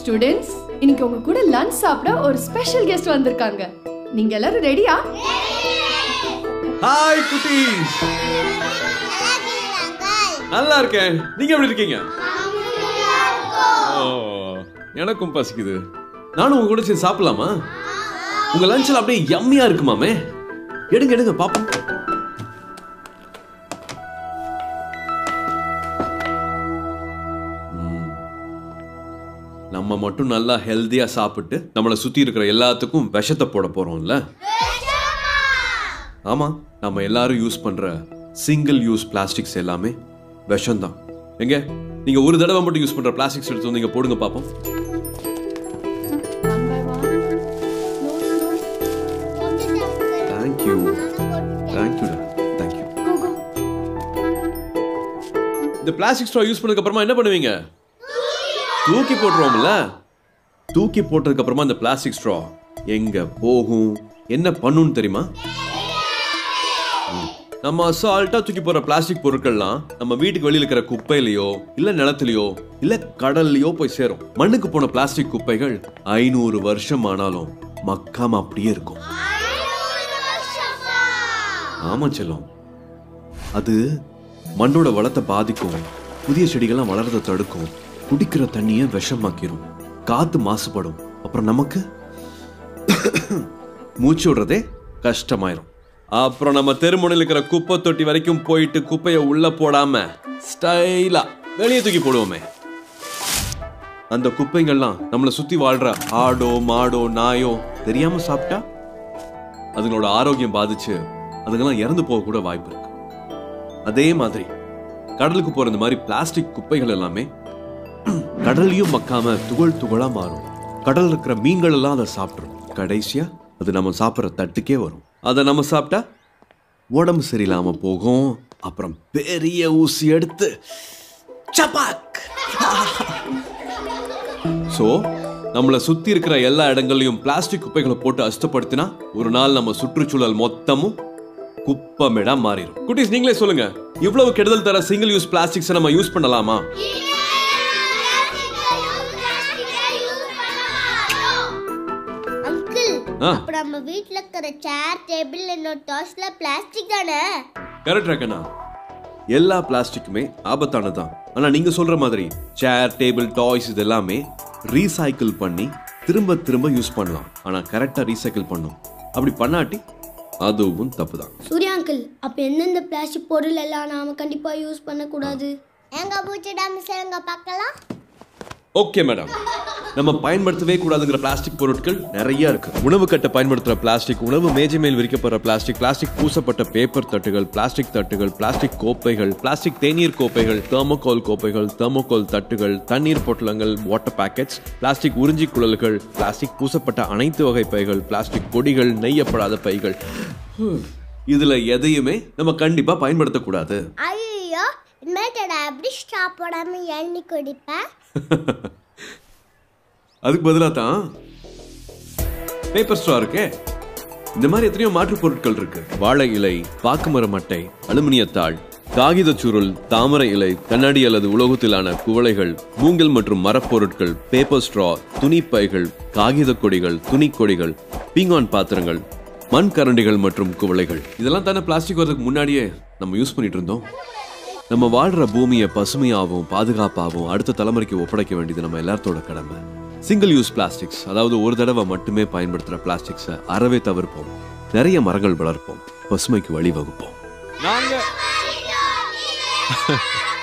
Students இன்னைக்கு உங்க கூட லஞ்ச் சாப்பிட ஒரு ஸ்பெஷல் கெஸ்ட் வந்திருக்காங்க நீங்க எல்லாரும் ரெடியா ஹாய் குட்டீஸ் நல்லா இருக்கேன் நீங்க எப்படி இருக்கீங்க ஓ எனக்கும் பசிக்குது நானும் உங்க கூட சேர்ந்து சாப்பிடலாமா உங்க லஞ்சில் அப்படியே யம்மியா இருக்குமாமே எடுங்க எடுங்க பாப்போம் ம். நம்ம மட்டும் நல்லா ஹெல்தியா சாப்பிட்டு நம்மளை சுத்தி இருக்கிற எல்லாத்துக்கும் விஷத்தை போட போறோம்ல ஆமா நம்ம எல்லாரும் யூஸ் பண்ற சிங்கிள் யூஸ் பிளாஸ்டிக்ஸ் எல்லாமே விஷம்தான் எங்க நீங்க ஒரு தடவை மட்டும் யூஸ் பண்ற பிளாஸ்டிக்ஸ் எடுத்து வந்து இங்க போடுங்க பாப்போம் தேங்க்யூ தேங்க்யூடா தேங்க்யூ இந்த பிளாஸ்டிக் ஸ்ட்ரா யூஸ் பண்ணதுக்கு அப்புறமா என்ன பண்ணுவீங்க தூக்கி போட்டுருவோம்ல தூக்கி போட்டதுக்கு அப்புறமா இந்த பிளாஸ்டிக் ஸ்ட்ரா எங்க போகும் என்ன பண்ணுன்னு தெரியுமா ம். நம்ம அசால்ட்டா தூக்கி போற பிளாஸ்டிக் பொருட்கள்லாம் நம்ம வீட்டுக்கு வெளியில இருக்கிற குப்பையிலயோ இல்ல நிலத்திலயோ இல்ல கடல்லயோ போய் சேரும் மண்ணுக்கு போன பிளாஸ்டிக் குப்பைகள் ஐநூறு வருஷம் ஆனாலும் மக்காம அப்படியே இருக்கும் ஆமா செல்லம் அது மண்ணோட வளத்தை பாதிக்கும் புதிய செடிகள்லாம் வளர்றதை தடுக்கும் குடிக்கிற தண்ணியை விஷமாக்கிரும் காத்து மாசுபடும் அப்புறம் நமக்கு மூச்சு விடுறதே கஷ்டமாயிரும் அப்புறம் நம்ம தெருமுனையில் இருக்கிற குப்பை தொட்டி வரைக்கும் போயிட்டு குப்பையை உள்ள போடாம ஸ்டைலா வெளியே தூக்கி போடுவோமே அந்த குப்பைங்கள்லாம் நம்மளை சுத்தி வாழ்ற ஆடோ மாடோ நாயோ தெரியாம சாப்பிட்டா அதுங்களோட ஆரோக்கியம் பாதிச்சு அதுங்கெல்லாம் இறந்து போக கூட வாய்ப்பு இருக்கு அதே மாதிரி கடலுக்கு போற இந்த மாதிரி பிளாஸ்டிக் குப்பைகள் எல்லாமே கடல்லையும் மக்காம துகள் துகளா மாறும் கடல்ல இருக்கிற மீன்கள் எல்லாம் அதை சாப்பிட்ரும் கடைசியா அது நம்ம சாப்பிட்ற தட்டுக்கே வரும் அதை நம்ம சாப்பிட்டா உடம்பு சரியில்லாம போகும் அப்புறம் பெரிய ஊசி எடுத்து சபாக் சோ நம்மளை சுத்தி இருக்கிற எல்லா இடங்கள்லயும் பிளாஸ்டிக் குப்பைகளை போட்டு அஸ்தப்படுத்தினா ஒரு நாள் நம்ம சுற்றுச்சூழல் மொத்தமும் குப்பமேடா மாறிடும் குட்டீஸ் நீங்களே சொல்லுங்க இவ்வளவு கெடுதல் தர சிங்கிள் யூஸ் பிளாஸ்டிக்ஸ் நம்ம யூஸ் பண்ணலாமா அங்கிள் ஆ. அப்ப நம்ம வீட்ல இருக்கிற சேர் டேபிள் என்னோட டாஸ்ல பிளாஸ்டிக் தானே கரெக்ட் ரக்கண்ணா எல்லா பிளாஸ்டிக்குமே ஆபத்தானதுதான் ஆனா நீங்க சொல்ற மாதிரி சேர் டேபிள் டாய்ஸ் இது எல்லாமே ரீசைக்கிள் பண்ணி திரும்ப திரும்ப யூஸ் பண்ணலாம் ஆனா கரெக்டா ரீசைக்கிள் பண்ணும் அப்படி பண்ணாட்டி அதுவும் தப்புதான் சூர்யா அங்கிள் அப்ப எந்தெந்த பிளாஸ்டிக் பொருள் எல்லாம் நாம கண்டிப்பா யூஸ் பண்ணக்கூடாது எங்க பூச்சிடா மிஸ் எங்க பார்க்கலாம் ஓகே மேடம் நம்ம பயன்படுத்தவே கூடாதுங்கிற பிளாஸ்டிக் பொருட்கள் நிறைய இருக்கு உணவு கட்ட பயன்படுத்துற பிளாஸ்டிக் உணவு மேஜை மேல் விரிக்கப்படுற பிளாஸ்டிக் பிளாஸ்டிக் பூசப்பட்ட பேப்பர் தட்டுகள் பிளாஸ்டிக் தட்டுகள் பிளாஸ்டிக் கோப்பைகள் பிளாஸ்டிக் தேநீர் கோப்பைகள் தெர்மோகோல் கோப்பைகள் தெர்மோகோல் தட்டுகள் தண்ணீர் பொட்டலங்கள் வாட்டர் பேக்கெட்ஸ் பிளாஸ்டிக் உறிஞ்சி குழல்கள் பிளாஸ்டிக் பூசப்பட்ட அனைத்து வகை பைகள் பிளாஸ்டிக் கொடிகள் நெய்யப்படாத பைகள் இதுல எதையுமே நம்ம கண்டிப்பா பயன்படுத்தக்கூடாது ஐயோ இனிமேட்டடா எப்படி ஸ்டாப் போடாம எண்ணி குடிப்பேன் அதுக்கு பதிலாக தான் பேப்பர் ஸ்ட்ரா இருக்கே இந்த மாதிரி எத்தனையோ மாற்றுப் பொருட்கள் இருக்கு வாழை இலை பாக்குமரம் அட்டை அலுமினியத்தாள் காகித சுருள் தாமரை இலை கண்ணாடி அல்லது உலோகத்திலான குவளைகள் மூங்கில் மற்றும் மரப்பொருட்கள் பேப்பர் ஸ்ட்ரா துணிப்பைகள் காகித கொடிகள் துணிக்கொடிகள் பீங்கான் பாத்திரங்கள் மண் கரண்டிகள் மற்றும் குவளைகள் இதெல்லாம் தானே பிளாஸ்டிக் வரதுக்கு முன்னாடியே நம்ம யூஸ் பண்ணிட்டு இருந்தோம் நம்ம வாழ்ற பூமியை பசுமையாகவும் பாதுகாப்பாகவும் அடுத்த தலைமுறைக்கு ஒப்படைக்க வேண்டியது நம்ம எல்லாத்தோட கடமை சிங்கிள் யூஸ் பிளாஸ்டிக்ஸ் அதாவது ஒரு தடவை மட்டுமே பயன்படுத்துற பிளாஸ்டிக்ஸை அறவே தவிர்ப்போம் நிறைய மரங்கள் வளர்ப்போம் பசுமைக்கு வழிவகுப்போம் நாங்க